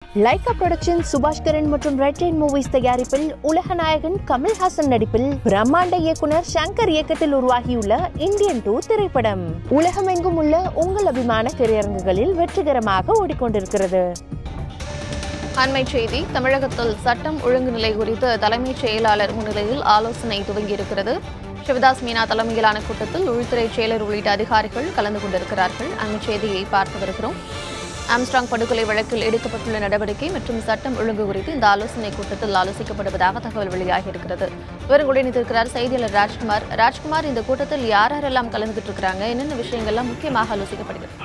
Lyca production Subaskaran மற்றும் red rain movies தயாரிப்பில் உலகநாயகன் கமல்ஹாசன் நடிப்பில் பிரம்மாண்ட இயக்குனர் சங்கர் இயக்கத்தில் உருவாகியுள்ள இந்தியன் டூ திரைப்படம் உலகமெங்கும் உள்ள உங்கள் அபிமான திரையரங்குகளில் வெற்றிகரமாக ஓடிக்கொண்டிருக்கிறது அண்மை செய்தி தமிழகத்தில் சட்டம் ஒழுங்கு நிலை குறித்து தலைமைச் செயலாளர் முன்னிலையில் ஆலோசனை துவங்கியிருக்கிறது சிவதாஸ் மீனா தலைமையிலான கூட்டத்தில் உள்துறை செயலர் உள்ளிட்ட அதிகாரிகள் கலந்து கொண்டிருக்கிறார்கள் அண்மை செய்தியை பார்த்து வருகிறோம் ஆம்ஸ்ட்ராங் படுகொலை வழக்கில் எடுக்கப்பட்டுள்ள நடவடிக்கை மற்றும் சட்டம் ஒழுங்கு குறித்து இந்த ஆலோசனை கூட்டத்தில் ஆலோசிக்கப்படுவதாக தகவல் வெளியாகியிருக்கிறது விவரங்களுடன் இணைந்திருக்கிறார் செய்தியாளர் ராஜ்குமார் ராஜ்குமார் இந்த கூட்டத்தில் யார் யாரெல்லாம் கலந்துகிட்டு இருக்கிறாங்க என்னென்ன விஷயங்கள்லாம் முக்கியமாக ஆலோசிக்கப்படுகிறது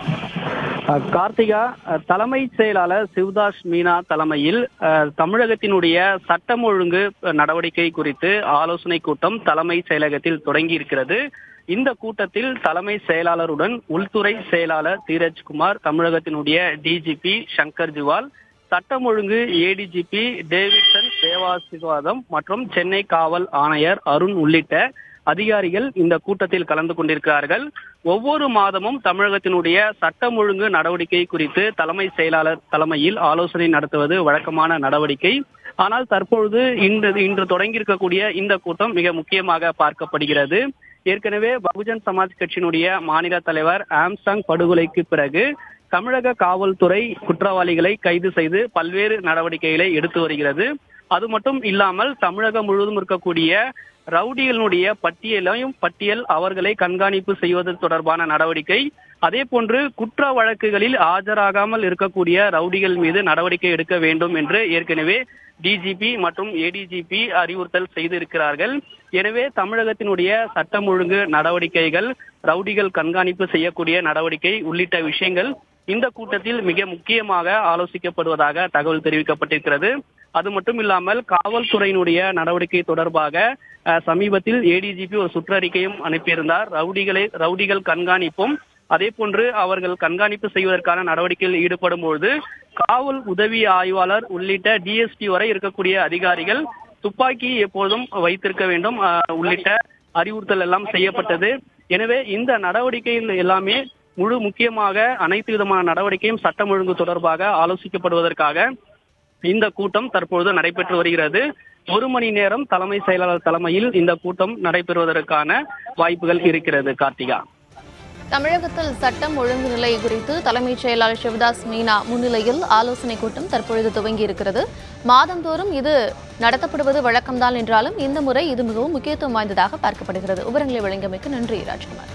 அஹ் கார்த்திகா அஹ் தலைமைச் செயலாளர் சிவதாஸ் மீனா தலைமையில் அஹ், தமிழகத்தினுடைய சட்டம் ஒழுங்கு நடவடிக்கை குறித்து ஆலோசனை கூட்டம் தலைமைச் செயலகத்தில் தொடங்கி இருக்கிறது இந்த கூட்டத்தில் தலைமை செயலாளருடன் உள்துறை செயலாளர் தீரஜ்குமார் தமிழகத்தினுடைய டிஜிபி சங்கர் ஜிவால் சட்டம் ஒழுங்கு ஏடிஜிபி டேவிட்சன் தேவாசிர்வாதம் மற்றும் சென்னை காவல் ஆணையர் அருண் உள்ளிட்ட அதிகாரிகள் இந்த கூட்டத்தில் கலந்து கொண்டிருக்கிறார்கள் ஒவ்வொரு மாதமும் தமிழகத்தினுடைய சட்டம் ஒழுங்கு நடவடிக்கை குறித்து தலைமை செயலாளர் தலைமையில் ஆலோசனை நடத்துவது வழக்கமான நடவடிக்கை ஆனால் தற்பொழுது இன்று இன்று தொடங்கியிருக்கக்கூடிய இந்த கூட்டம் மிக முக்கியமாக பார்க்கப்படுகிறது ஏற்கனவே பகுஜன் சமாஜ் கட்சியினுடைய மாநில தலைவர் ஆம்சாங் படுகொலைக்கு பிறகு தமிழக காவல்துறை குற்றவாளிகளை கைது செய்து பல்வேறு நடவடிக்கைகளை எடுத்து வருகிறது அது மட்டும் இல்லாமல் தமிழகம் முழுவதும் இருக்கக்கூடிய ரவுடிகளினுடைய பட்டியலையும் பட்டியல் அவர்களை கண்காணிப்பு செய்வது தொடர்பான நடவடிக்கை அதே போன்று குற்ற வழக்குகளில் ஆஜராகாமல் இருக்கக்கூடிய ரவுடிகள் மீது நடவடிக்கை எடுக்க வேண்டும் என்று ஏற்கனவே டிஜிபி மற்றும் ஏடிஜிபி அறிவுறுத்தல் செய்திருக்கிறார்கள் எனவே தமிழகத்தினுடைய சட்டம் ஒழுங்கு நடவடிக்கைகள் ரவுடிகள் கண்காணிப்பு செய்யக்கூடிய நடவடிக்கை உள்ளிட்ட விஷயங்கள் இந்த கூட்டத்தில் மிக முக்கியமாக ஆலோசிக்கப்படுவதாக தகவல் தெரிவிக்கப்பட்டிருக்கிறது அது மட்டும் இல்லாமல் காவல்துறையினுடைய நடவடிக்கை தொடர்பாக அஹ், சமீபத்தில் ஏடிஜிபி ஒரு சுற்றறிக்கையும் அனுப்பியிருந்தார் ரவுடிகளை ரவுடிகள் கண்காணிப்பும் அதே போன்று அவர்கள் கண்காணிப்பு செய்வதற்கான நடவடிக்கையில் ஈடுபடும் பொழுது காவல் உதவி ஆய்வாளர் உள்ளிட்ட டிஎஸ்பி வரை இருக்கக்கூடிய அதிகாரிகள் துப்பாக்கி எப்பொழுதும் வைத்திருக்க வேண்டும் அஹ், உள்ளிட்ட அறிவுறுத்தல் எல்லாம் செய்யப்பட்டது எனவே இந்த நடவடிக்கைகள் எல்லாமே முழு முக்கியமாக அனைத்து விதமான நடவடிக்கையும் சட்டம் ஒழுங்கு தொடர்பாக ஆலோசிக்கப்படுவதற்காக இந்த கூட்டம் தற்பொழுது நடைபெற்று வருகிறது ஒரு மணி நேரம் தலைமை செயலாளர் தலைமையில் இந்த கூட்டம் நடைபெறுவதற்கான வாய்ப்புகள் இருக்கிறது கார்த்திகா தமிழகத்தில் சட்டம் ஒழுங்கு நிலை குறித்து தலைமைச் செயலாளர் சிவதாஸ் மீனா முன்னிலையில் ஆலோசனை கூட்டம் தற்பொழுது துவங்கி இருக்கிறது மாதந்தோறும் இது நடத்தப்படுவது வழக்கம்தான் என்றாலும் இந்த முறை இது மிகவும் முக்கியத்துவம் வாய்ந்ததாக பார்க்கப்படுகிறது விவரங்களை வழங்கியமைக்கு நன்றி ராஜ்குமார்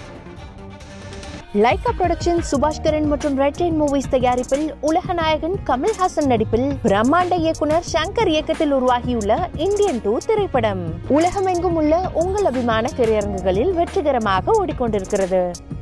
லைகா புரொடக்ஷன் சுபாஷ்கரன் மற்றும் ரெட் ரெயின் மூவிஸ் தயாரிப்பில் உலகநாயகன் கமல்ஹாசன் நடிப்பில் பிரம்மாண்ட இயக்குனர் சங்கர் இயக்கத்தில் உருவாகியுள்ள இந்தியன் டூ திரைப்படம் உலகமெங்கும் உள்ள உங்கள் அபிமான திரையரங்குகளில் வெற்றிகரமாக ஓடிக்கொண்டிருக்கிறது